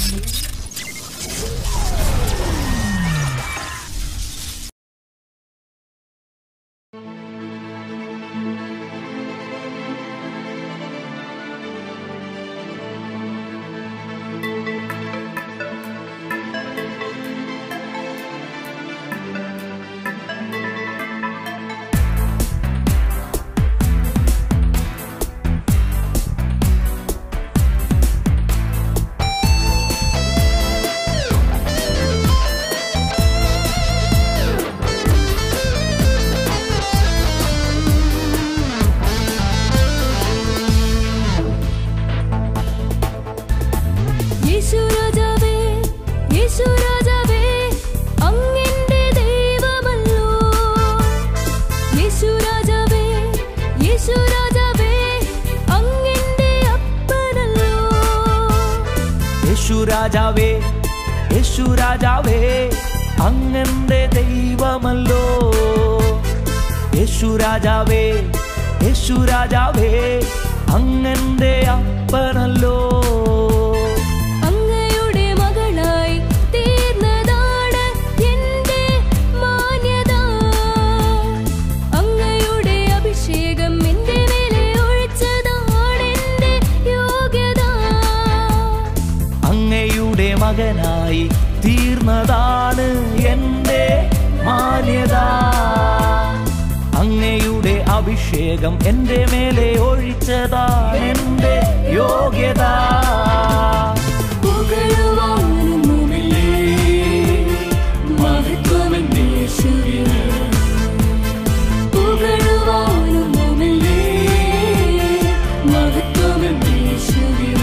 യേശു രാജാവേ യേശു രാജാവേ അങ്ങെന്റെ ദൈവമല്ലോ യേശു രാജാവേ യേശു രാജാവേ അങ്ങെന്റെ അപ്പനല്ലോ യേശു രാജാവേ യേശു രാജാവേ അങ്ങന്റെ ദൈവമല്ലോ യേശു രാജാവേ യേശു രാജാവേ അങ്ങന്റെ അപ്പനല്ലോ അങ്ങയുടെ മകളായി തീർന്നതാണ് എന്റെ മാന്യത അങ്ങയുടെ അഭിഷേകം എന്റെ മേലെ ഒഴിച്ചതാണ് എന്റെ യോഗ്യത അങ്ങയുടെ മകനായി തീർന്നതാണ് എൻ്റെ മാന്യത അങ്ങയുടെ അഭിഷേകം എൻ്റെ മേലെ ഒഴിച്ചതാണ് എൻ്റെ യോഗ്യത പുകഴുവാനൊന്നുമില്ലേ മഹത്വമെന്റെ യേശുവിന് പുകഴുവാനൊന്നുമില്ലേ മഹത്വമെന്റെ യേശുവിന്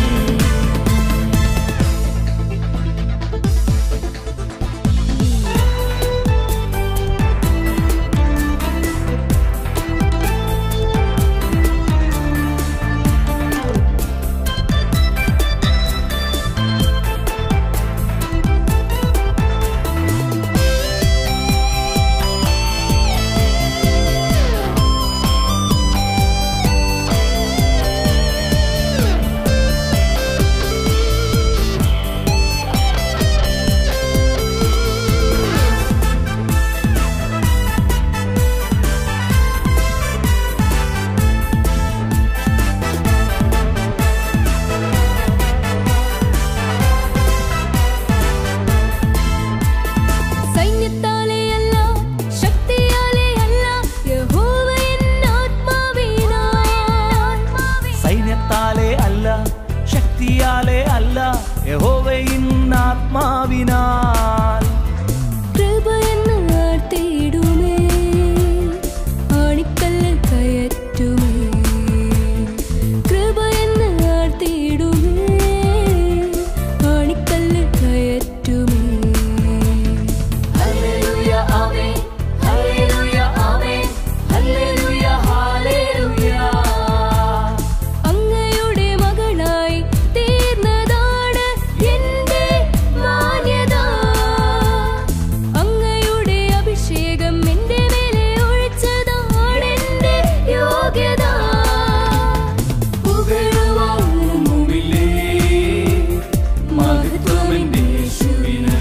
സൈന്യത്താലെ അല്ല ശക്തിയാലെ അല്ല യഹോവ എൻ ആത്മാവിനാൽ സൈന്യത്താലെ അല്ല ശക്തിയാലെ അല്ല യഹോവയിൻ ആത്മാവിനാൽ കൃപ എന്ന് ആർത്തിയിടുമേ ആണിക്കല്ല് കയറ്റുമേ കൃപ എന്ന് ആർത്തിയിടുമേ ആണിക്കല്ല് കയറ്റുമേ ഹല്ലേലൂയ ആമേൻ ഹല്ലേലൂയ ആമേൻ ഹല്ലേലൂയ ഹല്ലേലൂയ അങ്ങയുടെ മകളായി തീർന്നതാണ് എന്റെ മാന്യത അങ്ങയുടെ അഭിഷേകം എന്റെ മേലെ ഒഴിച്ചതാണ് എന്റെ യോഗ്യത പുകഴുവാനൊന്നുമില്ലേ മഹത്വമെന്റെ യേശുവിന്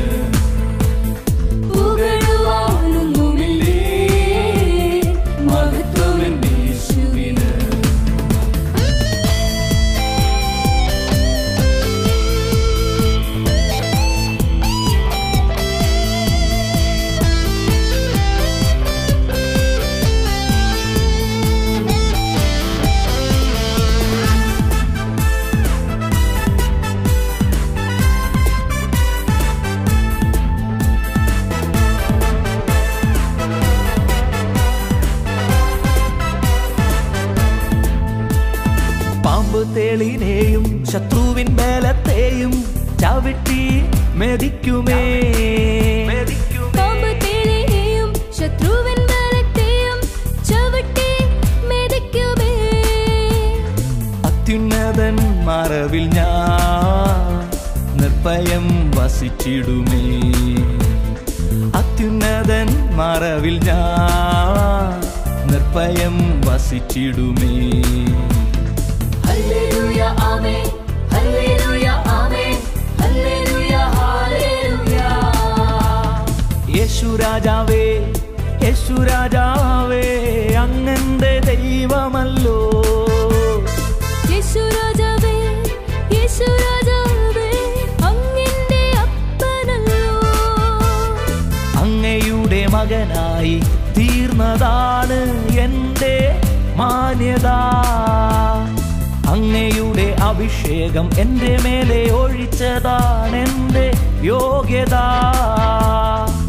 പുകഴുവാനൊന്നുമില്ലേ മഹത്വമെന്റെ യേശുവിന് പാമ്പ് തേളിനെയും ശത്രുവിൻ ബലത്തെയും ചവിട്ടി മെതിക്കുമേ പാമ്പ് തേളിനെയും ശത്രുവിൻ ബലത്തെയും ചവിട്ടി മെതിക്കുമേ അത്യുന്നതൻ മറവിൽ ഞാൻ നിർഭയം വസിച്ചിടുമേ അത്യുന്നതൻ മറവിൽ ഞാൻ നിർഭയം വസിച്ചിടുമേ ഹല്ലേലൂയ ആമേൻ ഹല്ലേലൂയ ആമേൻ ഹല്ലേലൂയ രാജാവേ അങ്ങന്റെ ദൈവമല്ലോ യേശു രാജാവേ യേശു രാജാവേ അങ്ങന്റെ അപ്പനല്ലോ അങ്ങയുടെ മകനായി തീർന്നതാണ് എൻ്റെ മാന്യത അങ്ങയുടെ അഭിഷേകം എൻ്റെ മേലെ ഒഴിച്ചതാണ് എൻ്റെ യോഗ്യത